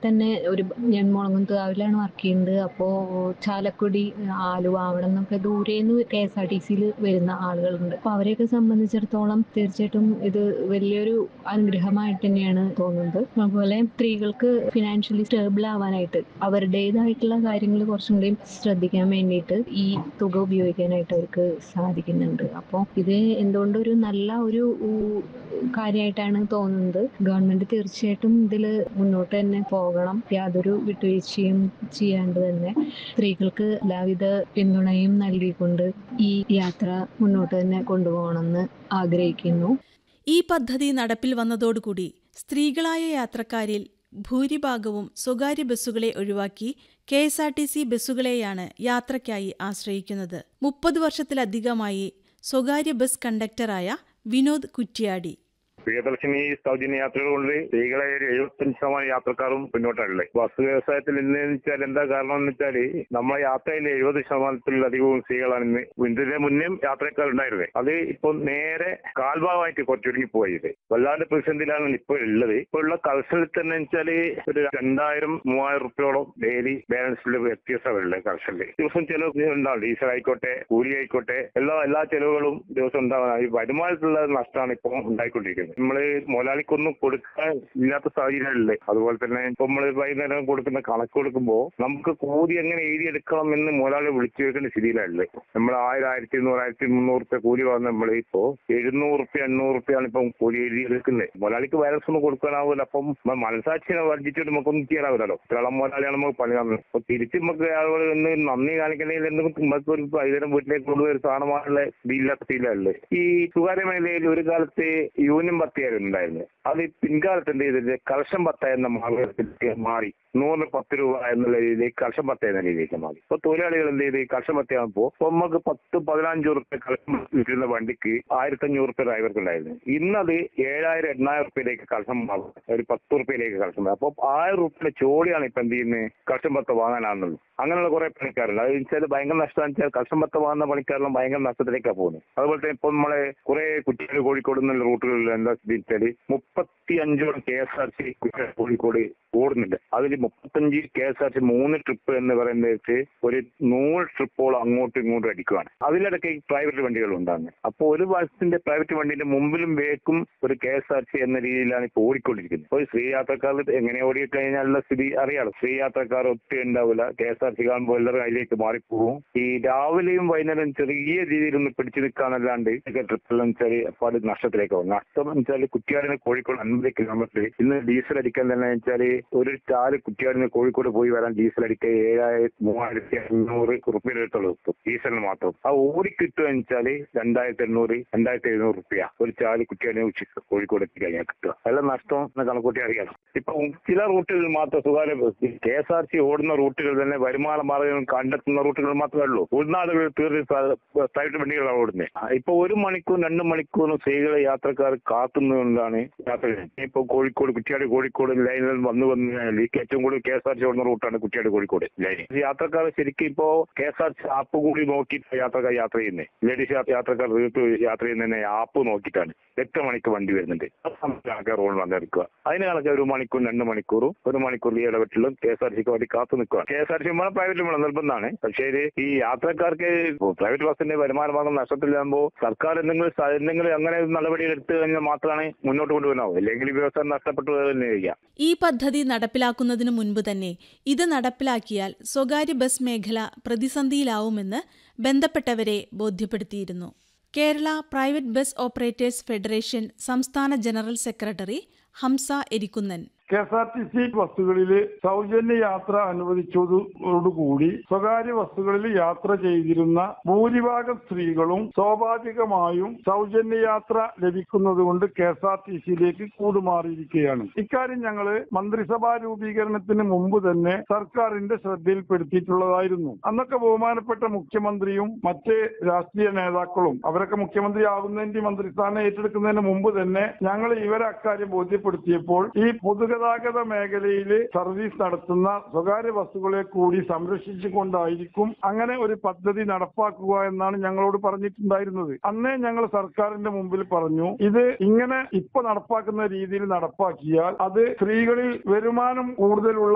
തന്നെ ഒരു ഞാൻ മുളങ്ങുംകാവിലാണ് വർക്ക് ചെയ്യുന്നത് അപ്പോൾ ചാലക്കുടി ആലുവ അവിടെ നിന്നൊക്കെ ദൂരേന്ന് കെ എസ് ആർ ടി സിയിൽ വരുന്ന ആളുകളുണ്ട് അപ്പോൾ അവരെയൊക്കെ സംബന്ധിച്ചിടത്തോളം തീർച്ചയായിട്ടും ഇത് വലിയൊരു അനുഗ്രഹമായിട്ട് തന്നെയാണ് തോന്നുന്നത് അതുപോലെ സ്ത്രീകൾക്ക് ഫിനാൻഷ്യലി സ്റ്റേബിൾ ആവാനായിട്ട് അവരുടേതായിട്ടുള്ള കാര്യങ്ങൾ കുറച്ചും കൂടി ശ്രദ്ധിക്കാൻ വേണ്ടിയിട്ട് ഈ തുക ഉപയോഗിക്കാനായിട്ട് അവർക്ക് സാധിക്കുന്നുണ്ട് അപ്പോൾ ഇത് എന്തുകൊണ്ടൊരു നല്ല ഒരു ഉ- കാര്യമായിട്ടാണ് തോന്നുന്നത് ഗവൺമെന്റ് തീർച്ചയായിട്ടും ഇതിൽ മുന്നോട്ട് തന്നെ പോകണം യാതൊരു വിട്ടുവീഴ്ചയും ചെയ്യാണ്ട് തന്നെ സ്ത്രീകൾക്ക് എല്ലാവിധ പിന്തുണയും നൽകിക്കൊണ്ട് ഈ യാത്ര മുന്നോട്ട് തന്നെ കൊണ്ടുപോകണമെന്ന് ആഗ്രഹിക്കുന്നു ഈ പദ്ധതി നടപ്പിൽ വന്നതോടുകൂടി സ്ത്രീകളായ യാത്രക്കാരിൽ ഭൂരിഭാഗവും സ്വകാര്യ ബസ്സുകളെ ഒഴിവാക്കി K S R T C ബസ്സുകളെയാണ് യാത്രയ്ക്കായി ആശ്രയിക്കുന്നത് മുപ്പത് വർഷത്തിലധികമായി സ്വകാര്യ ബസ് കണ്ടക്ടറായ വിനോദ് കുറ്റ്യാടി പ്രിയദർശിനി സൗജന്യ യാത്രകൾ കൊണ്ട് സ്ത്രീകളെ ഒരു എഴുപത്തഞ്ച് ശതമാനം യാത്രക്കാരും മുന്നോട്ടാണുള്ളത് ബസ് വ്യവസായത്തിൽ ഇന്ന് വെച്ചാൽ എന്താ കാരണം എന്ന് വെച്ചാൽ നമ്മളെ യാത്രയിൽ എഴുപത് ശതമാനത്തിലധികവും സ്ത്രീകളാണ് ഇന്ന് ഇതിന്റെ മുന്നേ യാത്രക്കാരുണ്ടായിരുന്നത് അത് ഇപ്പൊ നേരെ കാൽഭാഗമായിട്ട് കുറച്ചൊരുങ്ങി പോയത് വല്ലാണ്ട് പ്രതിസന്ധിയിലാണ് ഇപ്പോൾ ഉള്ളത് ഇപ്പോൾ ഉള്ള കൾച്ചറിൽ തന്നെ വെച്ചാല് ഒരു രണ്ടായിരം മൂവായിരം റുപ്യോളം ഡെയിലി ബാലൻസിൽ വ്യത്യാസമുള്ളത് കൾച്ചറിൽ ദിവസം ചെലവ് ഉണ്ടാവും ഡീസൽ ആയിക്കോട്ടെ കൂലി ആയിക്കോട്ടെ എല്ലാ എല്ലാ ചെലവുകളും ദിവസം ഉണ്ടാവുന്ന ഈ വരുമാനത്തിലുള്ള നഷ്ടമാണ് ഇപ്പോൾ ഉണ്ടായിക്കൊണ്ടിരിക്കുന്നത് നമ്മള് മുതലാളിക്കൊന്നും കൊടുക്കാൻ ഇല്ലാത്ത സാഹചര്യമല്ലേ അതുപോലെ തന്നെ ഇപ്പൊ നമ്മള് വൈകുന്നേരം കൊടുക്കുന്ന കണക്ക് കൊടുക്കുമ്പോൾ നമുക്ക് കൂലി എങ്ങനെ എഴുതിയെടുക്കണം എന്ന് മുതലാളി വിളിച്ചു വെക്കേണ്ട സ്ഥിതിയിലല്ലേ നമ്മൾ ആയിരം ആയിരത്തി ഇരുന്നൂറ് ആയിരത്തി മുന്നൂറ് റുപ്യ കൂലി വന്ന് നമ്മൾ ഇപ്പോ എഴുന്നൂറ് റുപ്യ എണ്ണൂറ് റുപ്യാണ് ഇപ്പം കൂലി എഴുതിയെടുക്കുന്നത് മുതലാളിക്ക് വൈറസ് ഒന്നും കൊടുക്കാനാവില്ല അപ്പം നമ്മ മനസാക്ഷിനെ വർദ്ധിച്ചിട്ട് നമുക്കൊന്നും ചെയ്യാനാവില്ലല്ലോ ഇത്രയോളം മുതലാളിയാണ് നമുക്ക് പണി തന്നത് അപ്പൊ തിരിച്ച് നമുക്ക് ആളുകൾ ഇന്ന് നന്ദി കാണിക്കണമെങ്കിൽ എന്തെങ്കിലും നമുക്ക് ഒരു വൈകുന്നേരം വീട്ടിലേക്ക് കൊണ്ടുപോയി ഒരു സാധനമാനുള്ള ഇതില്ലാത്ത സ്ഥിതിയിലല്ലേ ഈ സ്വകാര്യ മേഖലയിൽ ഒരു കാലത്ത് യൂണിയൻ പത്തിയായിരുന്നു ഉണ്ടായിരുന്നത് അത് പിൻകാലത്ത് എന്ത് ചെയ്തിട്ട് കലശം പത്ത എന്ന മാർഗത്തിലേക്ക് മാറി നൂറിന് പത്ത് രൂപ എന്നുള്ള രീതിയിലേക്ക് കലശം പത്ത എന്ന രീതിയിലേക്ക് മാറി ഇപ്പൊ തൊഴിലാളികൾ എന്ത് ചെയ്ത് കലശം പത്തയാകുമ്പോ ഇപ്പൊ നമുക്ക് പത്ത് പതിനഞ്ച് ഉറുപ്പ്യ കലശം വിൽക്കുന്ന വണ്ടിക്ക് ആയിരത്തി അഞ്ഞൂറ് റുപ്യ ഡ്രൈവർക്ക് ഉണ്ടായിരുന്നു ഇന്നത് ഏഴായിരം എണ്ണായിരം റുപ്യയിലേക്ക് കലശം മാറും ഒരു പത്ത് റുപ്യയിലേക്ക് കലശം മാറും അപ്പൊ ആയിരം റുപ്യ ചോടിയാണ് ഇപ്പൊ എന്ത് ചെയ്യുന്നത് കലശം പത്ത വാങ്ങാനാണെന്നുള്ളത് അങ്ങനെയുള്ള കുറെ പണിക്കാരുണ്ട് അത് വെച്ചാൽ ഭയങ്കര നഷ്ടം വെച്ചാൽ കലശം പത്ത വാങ്ങുന്ന പണിക്കാരെല്ലാം ഭയങ്കര നഷ്ടത്തിലേക്കാണ് പോകുന്നത് അതുപോലെ തന്നെ ഇപ്പൊ നമ്മളെ കുറെ കുറ്റിയാട് കോഴിക്കോട് എന്നുള്ള റൂട്ടുകളിൽ എന്താ സ്ഥിതി വെച്ചാല് മുപ്പത്തി അഞ്ചോളം K S R C Kuttiady Kozhikode ഓടുന്നുണ്ട് അതിൽ മുപ്പത്തഞ്ച് കെ എസ് ആർ സി മൂന്ന് ട്രിപ്പ് എന്ന് പറയുന്നത് വെച്ച് ഒരു നൂറ് ട്രിപ്പോളം അങ്ങോട്ടും ഇങ്ങോട്ടും അടിക്കുവാണ് അതിലിടയ്ക്ക് ഈ പ്രൈവറ്റ് വണ്ടികൾ ഉണ്ടാകുന്നത് അപ്പോൾ ഒരു ബസ്സിന്റെ പ്രൈവറ്റ് വണ്ടിന്റെ മുമ്പിലും വേക്കും ഒരു കെ എസ് ആർ സി എന്ന രീതിയിലാണ് ഇപ്പോൾ ഓടിക്കൊണ്ടിരിക്കുന്നത് അപ്പോൾ സ്ത്രീ യാത്രക്കാർ എങ്ങനെ ഓടിക്കഴിഞ്ഞാലുള്ള സ്ഥിതി അറിയാലോ സ്ത്രീ യാത്രക്കാർ ഒത്തിരി ഉണ്ടാവില്ല കെ എസ് ആർ സി കാണുമ്പോൾ എല്ലാവരും അതിലേക്ക് മാറിപ്പോകും ഈ രാവിലെയും വൈകുന്നേരം ചെറിയ രീതിയിൽ ഒന്ന് പിടിച്ചു നിൽക്കാന്നല്ലാണ്ട് ട്രിപ്പെല്ലാം വെച്ചാൽ ഒരുപാട് നഷ്ടത്തിലേക്ക് പോകും നഷ്ടം എന്ന് വെച്ചാൽ കുറ്റിയാടിന് കോഴിക്കോട് അൻപത് കിലോമീറ്റർ ഇന്ന് ഡീസൽ അടിക്കാൻ തന്നെ വെച്ചാൽ ഒരു ചാല് കുറ്റിയാടിന് കോഴിക്കോട് പോയി വരാൻ ഡീസൽ അടിക്കാൻ ഏഴായിരത്തി മൂവായിരത്തി അഞ്ഞൂറ് റുപ്യ അടുത്തുള്ളൂ ഡീസലിന് മാത്രം ആ ഓടിക്കിട്ടുക വെച്ചാൽ രണ്ടായിരത്തി എണ്ണൂറ് രണ്ടായിരത്തി എഴുന്നൂറ് റുപ്യ ഒരു ചാല് കുറ്റിയാടിനെ ഉച്ചയ്ക്ക് കോഴിക്കോട് എത്തി കഴിഞ്ഞാൽ കിട്ടുക അതെല്ലാം നഷ്ടം എന്ന് കണക്കൂട്ടി അറിയാം ഇപ്പൊ ചില റൂട്ടുകളിൽ മാത്രം സ്വകാര്യ bus K S R C ഓടുന്ന റൂട്ടുകൾ തന്നെ വരുമാന മാർഗം കണ്ടെത്തുന്ന റൂട്ടുകൾ മാത്രമേ ഉള്ളൂ ഉൾനാടുകളിൽ തീർച്ച പ്രൈവറ്റ് വണ്ടികളാണ് ഓടുന്നത് ഇപ്പൊ ഒരു മണിക്കൂർ രണ്ട് മണിക്കൂറും സ്ത്രീകളെ യാത്രക്കാർ കാത്തുന്നതുകൊണ്ടാണ് യാത്ര ഇപ്പൊ കോഴിക്കോട് കുറ്റിയാടി കോഴിക്കോട് ലൈനിൽ വന്നു വന്നു കഴിഞ്ഞാൽ ഈ ഏറ്റവും കൂടുതൽ കെ എസ് ആർ സി ഓടുന്ന റൂട്ടാണ് കുറ്റിയാടി കോഴിക്കോട് ലൈൻ യാത്രക്കാർ ശരിക്കും ഇപ്പോ K S R C app കൂടി നോക്കിയിട്ട് യാത്രക്കാർ യാത്ര ചെയ്യുന്നത് ലേഡീസ് യാത്രക്കാർ തീർത്ത് യാത്ര ചെയ്യുന്നതിനെ ആപ്പ് നോക്കിയിട്ടാണ് എത്ര മണിക്ക് വണ്ടി വരുന്നുണ്ട് ആ സമയത്ത് ആൾക്കാർ റോഡിൽ വന്നെടുക്കുക അതിന് കണക്ക് ഒരു മണിക്കൂർ രണ്ട് മണിക്കൂറും ഒരു മണിക്കൂർ ഈ ഇടപെട്ടിലും കെ എസ് ആർ സിക്ക് വേണ്ടി കാത്തു നിൽക്കുക കെ എസ് ആർ സി വേണം പ്രൈവറ്റ് വേണം നിർബന്ധമാണ് പക്ഷേ ഇത് ഈ യാത്രക്കാർക്ക് പ്രൈവറ്റ് ബസ്സിന്റെ വരുമാന ഭാഗം നഷ്ടത്തിലാകുമ്പോൾ സർക്കാർ എന്തെങ്കിലും സ- എന്തെങ്കിലും അങ്ങനെ നടപടികൾ എടുത്തു കഴിഞ്ഞാൽ മാത്രമാണ് മുന്നോട്ട് കൊണ്ടുപോകാനാവും അല്ലെങ്കിൽ ഈ വ്യവസായം നഷ്ടപ്പെട്ടു തന്നെ ഇരിക്കുക ഈ പദ്ധതി നടപ്പിലാക്കുന്നതിനു മുൻപ് തന്നെ ഇത് നടപ്പിലാക്കിയാൽ സ്വകാര്യ ബസ് മേഖല പ്രതിസന്ധിയിലാവുമെന്ന് ബന്ധപ്പെട്ടവരെ ബോധ്യപ്പെടുത്തിയിരുന്നു Kerala private bus operators federation സംസ്ഥാന general secretary Hamza Erikkunnan K S R T C ബസ്സുകളിൽ സൗജന്യ യാത്ര അനുവദിച്ചതോടുകൂടി സ്വകാര്യ ബസ്സുകളിൽ യാത്ര ചെയ്തിരുന്ന ഭൂരിഭാഗം സ്ത്രീകളും സ്വാഭാവികമായും സൗജന്യ യാത്ര ലഭിക്കുന്നത് കൊണ്ട് കെ എസ് ആർ ടി സിയിലേക്ക് കൂടുമാറിയിരിക്കുകയാണ് ഇക്കാര്യം ഞങ്ങൾ മന്ത്രിസഭാ രൂപീകരണത്തിന് മുമ്പ് തന്നെ സർക്കാരിന്റെ ശ്രദ്ധയിൽപ്പെടുത്തിയിട്ടുള്ളതായിരുന്നു അന്നൊക്കെ ബഹുമാനപ്പെട്ട മുഖ്യമന്ത്രിയും മറ്റ് രാഷ്ട്രീയ നേതാക്കളും അവരൊക്കെ മുഖ്യമന്ത്രി ആകുന്നതിന്റെ മന്ത്രിസ്ഥാനം ഏറ്റെടുക്കുന്നതിന് മുമ്പ് തന്നെ ഞങ്ങൾ ഇവരെ അക്കാര്യം ബോധ്യപ്പെടുത്തിയപ്പോൾ ഈ പൊതുഗതാഗത മേഖലയിൽ സർവീസ് നടത്തുന്ന സ്വകാര്യ ബസ്സുകളെ കൂടി സംരക്ഷിച്ചുകൊണ്ടായിരിക്കും അങ്ങനെ ഒരു പദ്ധതി നടപ്പാക്കുക എന്നാണ് ഞങ്ങളോട് പറഞ്ഞിട്ടുണ്ടായിരുന്നത് അന്നേ ഞങ്ങൾ സർക്കാരിന്റെ മുമ്പിൽ പറഞ്ഞു ഇത് ഇങ്ങനെ ഇപ്പൊ നടപ്പാക്കുന്ന രീതിയിൽ നടപ്പാക്കിയാൽ അത് സ്ത്രീകളിൽ വരുമാനം കൂടുതലുള്ള